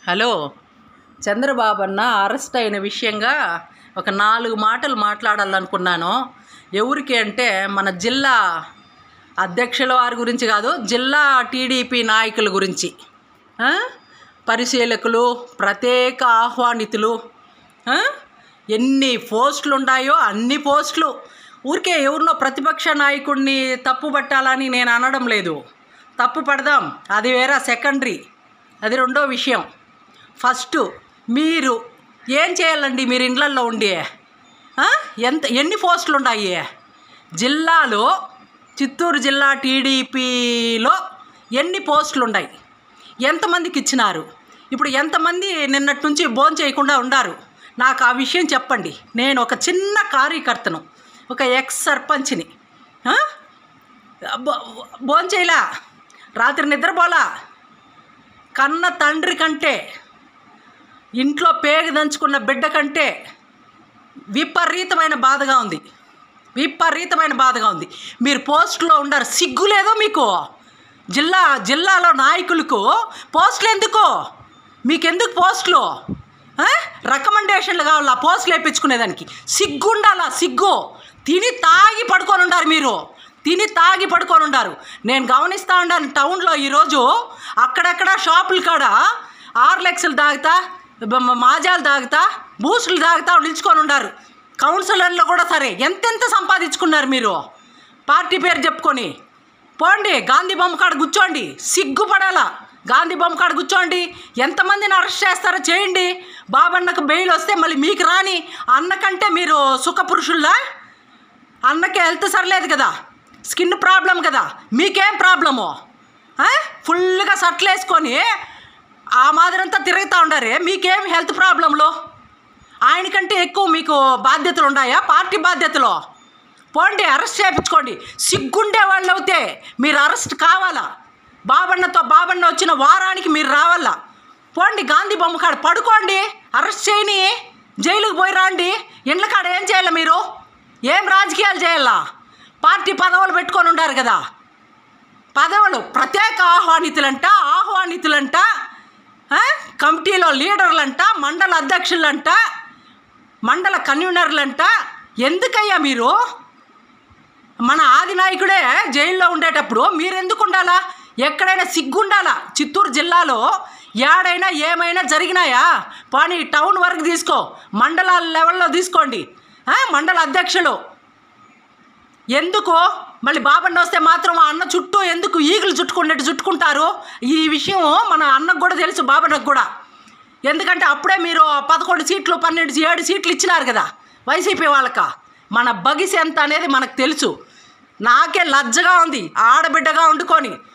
Hello Chandrababu అన్న arrest అయిన విషయంగా ఒక నాలుగు మాటలు మాట్లాడాలనుకున్నాను ఎవరికి అంటే మన జిల్లా అధ్యక్షుల వారి గురించి కాదు జిల్లా టీడీపీ నాయకుల గురించి ఆ? పరిశీలకులు ప్రత్యేక ఆహ్వానితులు ఆ? ఎన్ని పోస్టులు ఉన్నాయో అన్ని పోస్టులు ఊరికే ఎవరినో ప్రతిపక్ష నాయకుడిని తప్పు పట్టాలని నేను అనడం లేదు తప్పు పడదాం అది వేరే సెకండరీ అది రెండో విషయం ఫస్ట్ మీరు ఏం చేయాలండి మీరు ఇండ్లల్లో ఉండి ఆ? ఎంత ఎన్ని పోస్టులు ఉన్నాయి జిల్లాలో చిత్తూరు జిల్లా టీడీపీలో ఎన్ని పోస్టులు ఉన్నాయి ఎంతమందికి ఇచ్చినారు ఇప్పుడు ఎంతమంది నిన్నటి నుంచి భోజనం చేయకుండా ఉండారు నాకు ఆ విషయం చెప్పండి నేను ఒక చిన్న కార్యకర్తను ఒక ఎక్స్ సర్పంచ్ని ఆ? భో- భోజనం చేయలా రాత్రి నిద్రపోలా కన్న తండ్రి కంటే ఇంట్లో పేగు దంచుకున్న బిడ్డ కంటే విపరీతమైన బాధగా ఉంది విపరీతమైన బాధగా ఉంది మీరు పోస్టులో ఉండారు సిగ్గు లేదో మీకు జిల్లా జిల్లాలో నాయకులకు పోస్టులు ఎందుకు మీకెందుకు పోస్టులు ఆ? రికమెండేషన్లు కావాలి ఆ పోస్టులు వేయించుకునేదానికి సిగ్గు ఉండాలా సిగ్గు తిని తాగి పడుకొని ఉండారు మీరు తిని తాగి పడుకొని ఉండారు నేను గమనిస్తూ ఉండాను టౌన్లో ఈరోజు అక్కడక్కడ షాపుల కాడ ఆర్లెక్స్లు తాగుతా బ- మాజాలు తాగుతా బూస్టులు తాగుతా నిల్చుకొని ఉండారు కౌన్సిలర్లు కూడా సరే ఎంతెంత సంపాదించుకున్నారు మీరు పార్టీ పేరు చెప్పుకొని పోండి గాంధీ బొమ్మ కాడ కూర్చోండి సిగ్గుపడాలా గాంధీ బొమ్మ కాడ కూర్చోండి ఎంతమందిని అరెస్ట్ చేస్తారో చేయండి బాబన్నకు బెయిల్ వస్తే మళ్ళీ మీకు రాని అన్నకంటే మీరు సుఖపురుషుల్లా అన్నకి హెల్త్ సర్లేదు కదా స్కిన్ ప్రాబ్లం కదా మీకేం ప్రాబ్లము ఆ? ఫుల్గా సట్లు వేసుకొని ఆ మాదిరంతా తిరుగుతూ ఉండారే మీకేం హెల్త్ ప్రాబ్లంలో ఆయనకంటే ఎక్కువ మీకు బాధ్యతలు ఉన్నాయా పార్టీ బాధ్యతలు పోండి అరెస్ట్ చేయించుకోండి సిగ్గుండే వాళ్ళు అవుతే మీరు అరెస్ట్ కావాలా బాబన్నతో బాబన్న వచ్చిన వారానికి మీరు రావాలా పోండి గాంధీ బొమ్మ కాడ పడుకోండి అరెస్ట్ చేయని జైలుకి పోయి రాండి ఇండ్ల కాడ ఏం చేయాలి మీరు ఏం రాజకీయాలు చేయాలా పార్టీ పదవులు పెట్టుకొని ఉండారు కదా పదవులు ప్రత్యేక ఆహ్వానితులంట ఆహ్వానితులంట ఆ? కమిటీలో లీడర్లంట మండల అధ్యక్షులంట మండల కన్వీనర్లంట ఎందుకయ్యా మీరు మన ఆది నాయకుడే జైల్లో ఉండేటప్పుడు మీరెందుకు ఉండాలా ఎక్కడైనా సిగ్గుండాలా చిత్తూరు జిల్లాలో ఏడైనా ఏమైనా జరిగినాయా పోనీ టౌన్ వరకు తీసుకో మండలాల లెవెల్లో తీసుకోండి ఆ? మండల అధ్యక్షులు ఎందుకు మళ్ళీ బాబండి వస్తే మాత్రం ఆ అన్న చుట్టూ ఎందుకు ఈగలు చుట్టుకున్నట్టు చుట్టుకుంటారు ఈ విషయం మన అన్నకు కూడా తెలుసు బాబన్నకు కూడా ఎందుకంటే అప్పుడే మీరు పదకొండు సీట్లు పన్నెండు ఏడు సీట్లు ఇచ్చినారు కదా వైసీపీ వాళ్ళక మన బగిసి ఎంత అనేది మనకు తెలుసు నాకే లజ్జగా ఉంది ఆడబిడ్డగా వండుకొని